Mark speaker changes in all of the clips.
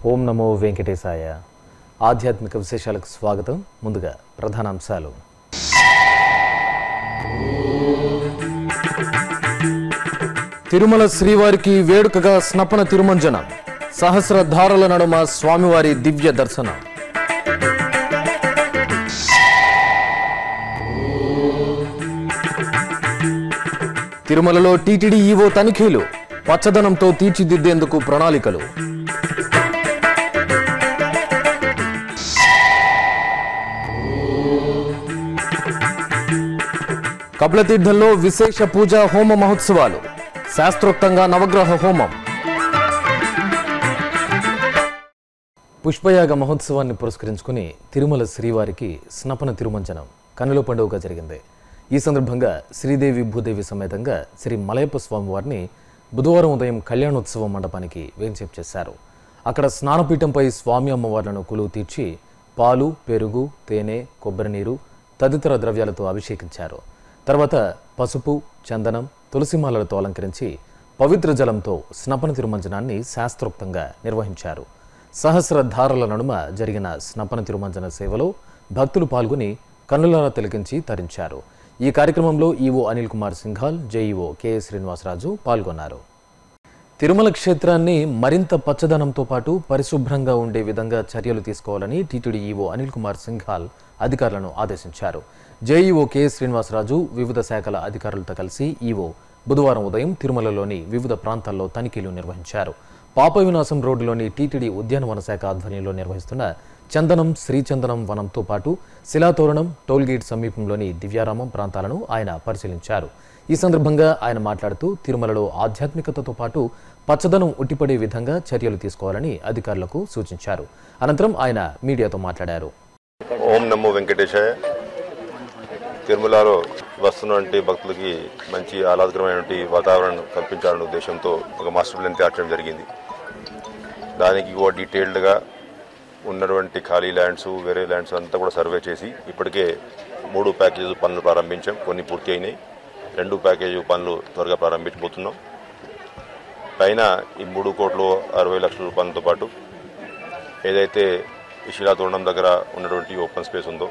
Speaker 1: ఓం నమో వెంకటేశాయ ఆధ్యాత్మిక విశేషాలకు స్వాగతం ముందుగా ప్రధానాంశాలు తిరుమల శ్రీవారికి వేడుకగా స్నపన తిరుమంజనం సహస్ర ధారల నడుమ స్వామివారి దివ్య దర్శనం తిరుమలలో టీటీడీ ఈవో తనిఖీలు పచ్చదనంతో తీర్చిదిద్దేందుకు ప్రణాళికలు కపిలతీర్థంలో విశేష పూజ హోమ మహోత్సవాలు శాస్త్రోక్తంగా నవగ్రహ హోమం పుష్పయాగ మహోత్సవాన్ని పురస్కరించుకుని తిరుమల శ్రీవారికి స్నపన తిరుమంజనం కన్నుల పండుగగా జరిగింది ఈ సందర్భంగా శ్రీదేవి భూదేవి సమేతంగా శ్రీ మలయప్ప స్వామివారిని బుధవారం ఉదయం కళ్యాణోత్సవ మండపానికి వేంచేపు చేశారు అక్కడ స్నానపీఠంపై స్వామి అమ్మవార్లను కొలువు తీర్చి పాలు పెరుగు తేనె కొబ్బరి నీరు తదితర ద్రవ్యాలతో అభిషేకించారు తర్వాత పసుపు చందనం తులసిమాలలతో అలంకరించి పవిత్ర జలంతో స్నపన తిరుమంజనాన్ని శాస్త్రోక్తంగా నిర్వహించారు సహస్ర ధారల నడుమ జరిగిన స్నపన తిరుమంజన సేవలో భక్తులు పాల్గొని కన్నులారా తిలకించి తరించారు ఈ కార్యక్రమంలో EO Anil Kumar Singhal JEO KS Srinivasaraju పాల్గొన్నారు తిరుమల క్షేత్రాన్ని మరింత పచ్చదనంతో పాటు పరిశుభ్రంగా ఉండే విధంగా చర్యలు తీసుకోవాలని టీటీడీ ఈవో అనిల్ కుమార్ సింఘాల్ అధికారులను ఆదేశించారు జేఈఓ కెఎస్ శ్రీనివాసరాజు వివిధ శాఖల అధికారులతో కలిసి ఈవో బుధవారం ఉదయం తిరుమలలోని వివిధ ప్రాంతాల్లో తనిఖీలు నిర్వహించారు పాప వినాశం రోడ్డులోని టీటీడీ ఉద్యానవన శాఖ ఆధ్వర్యంలో నిర్వహిస్తున్న చందనం శ్రీచందనం వనంతో పాటు శిలాతోరణం టోల్గేట్ సమీపంలోని దివ్యారామం ప్రాంతాలను ఆయన పరిశీలించారు ఈ సందర్భంగా ఆయన మాట్లాడుతూ తిరుమలలో ఆధ్యాత్మికతతో పాటు పచ్చదనం ఉట్టిపడే విధంగా చర్యలు తీసుకోవాలని అధికారులకు సూచించారు అనంతరం ఆయన మీడియాతో మాట్లాడారు
Speaker 2: ఓం నమో వెంకటేశాయ తిరుమలలో వస్తున్నటువంటి భక్తులకి మంచి ఆహ్లాదకరమైనటువంటి వాతావరణం కల్పించాలనే ఉద్దేశంతో ఒక మాస్టర్ ప్లాన్ తయారు చేయడం జరిగింది దానికి కూడా డీటెయిల్డ్గా ఉన్నటువంటి ఖాళీ ల్యాండ్స్ వేరే ల్యాండ్స్ అంతా కూడా సర్వే చేసి ఇప్పటికే మూడు ప్యాకేజీ పనులు ప్రారంభించాం కొన్ని పూర్తి అయినాయి రెండు ప్యాకేజీ పనులు త్వరగా ప్రారంభించబోతున్నాం పైన ఈ మూడు కోట్లు అరవై లక్షల రూపాయలతో పాటు ఏదైతే ఈ శిలాతోరణం దగ్గర ఉన్నటువంటి ఓపెన్ స్పేస్ ఉందో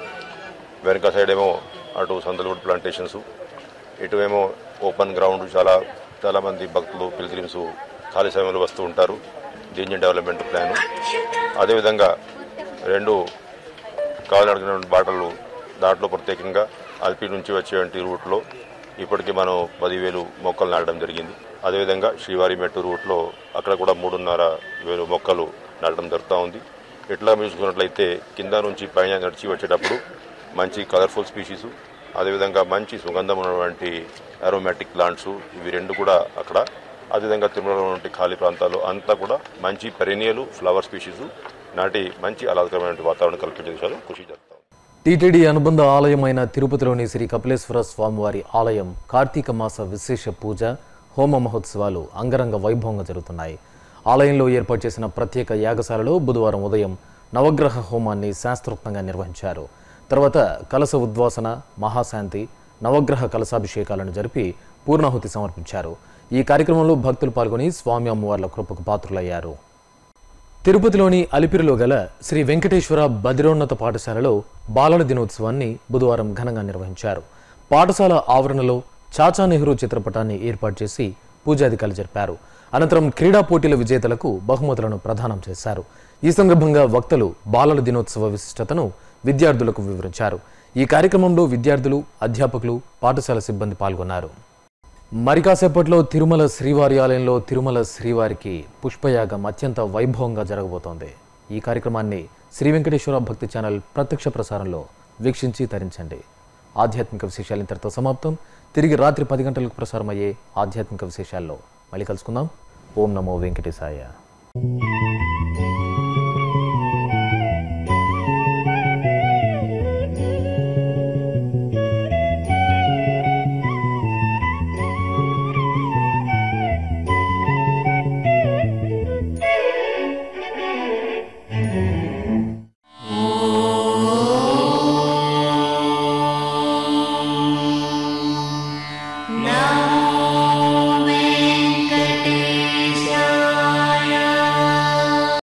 Speaker 2: వెనక సైడ్ ఏమో అటు సందలవుడ్ ప్లాంటేషన్స్ ఇటు ఏమో ఓపెన్ గ్రౌండ్ చాలా చాలామంది భక్తులు పిల్గ్రిమ్స్ ఖాళీ సమయంలో వస్తూ ఉంటారు దీని డెవలప్మెంట్ ప్లాన్ అదేవిధంగా రెండు కాలినడకటువంటి బాటలు దాంట్లో ప్రత్యేకంగా అల్పి నుంచి వచ్చేటువంటి రూట్లో ఇప్పటికీ మనం పదివేలు మొక్కలు నాటడం జరిగింది అదేవిధంగా శ్రీవారి మెట్టు రూట్లో అక్కడ కూడా మూడున్నర వేలు మొక్కలు నాటడం జరుగుతూ ఉంది ఇట్లా చూసుకున్నట్లయితే కింద నుంచి పైన నడిచి వచ్చేటప్పుడు మంచి కలర్ఫుల్ స్పీషీస్ అదేవిధంగా మంచి సుగంధం ఉన్నటువంటి అరోమాటిక్ ప్లాంట్స్ ఇవి రెండు కూడా అక్కడ అదేవిధంగా తిరుమలలో ఉన్నటువంటి ఖాళీ ప్రాంతాల్లో అంతా కూడా మంచి పెరెనియలు ఫ్లవర్ స్పీషీస్ నాటి మంచి ఆహ్లాదకరమైన వాతావరణం కల్పించే విషయాలు కృషి జరుగుతాం
Speaker 1: టీటీడీ అనుబంధ ఆలయమైన తిరుపతిలోని శ్రీ కపిలేశ్వర స్వామివారి ఆలయం కార్తీక మాస విశేష పూజ హోమ మహోత్సవాలు అంగరంగ వైభవంగా జరుగుతున్నాయి ఆలయంలో ఏర్పాటు చేసిన ప్రత్యేక యాగశాలలో బుధవారం ఉదయం నవగ్రహ హోమాన్ని శాస్త్రోక్తంగా నిర్వహించారు తర్వాత కలశ ఉద్వాసన మహాశాంతి నవగ్రహ కలశాభిషేకాలను జరిపి పూర్ణాహుతి సమర్పించారు ఈ కార్యక్రమంలో భక్తులు పాల్గొని స్వామి అమ్మవార్ల కృపకు పాత్రులయ్యారు తిరుపతిలోని అలిపిరిలో గల శ్రీ వెంకటేశ్వర బదిరోన్నత పాఠశాలలో బాలల దినోత్సవాన్ని బుధవారం ఘనంగా నిర్వహించారు పాఠశాల ఆవరణలో చాచా నెహ్రూ చిత్రపటాన్ని ఏర్పాటు చేసి పూజాధికారులు జరిపారు అనంతరం క్రీడా పోటీల విజేతలకు బహుమతులను ప్రదానం చేశారు ఈ సందర్భంగా వక్తలు బాలల దినోత్సవ విశిష్టతను విద్యార్థులకు వివరించారు ఈ కార్యక్రమంలో విద్యార్థులు అధ్యాపకులు పాఠశాల సిబ్బంది పాల్గొన్నారు మరి కాసేపట్లో తిరుమల శ్రీవారి ఆలయంలో తిరుమల శ్రీవారికి పుష్పయాగం అత్యంత వైభవంగా జరగబోతోంది ఈ కార్యక్రమాన్ని శ్రీ వెంకటేశ్వర భక్తి ఛానల్ ప్రత్యక్ష ప్రసారంలో వీక్షించి తరించండి ఆధ్యాత్మిక విశేషాలు ఇంతటితో సమాప్తం తిరిగి రాత్రి పది గంటలకు ప్రసారమయ్యే ఆధ్యాత్మిక విశేషాల్లో మళ్ళీ కలుసుకుందాం ఓం నమో వెంకటేశాయ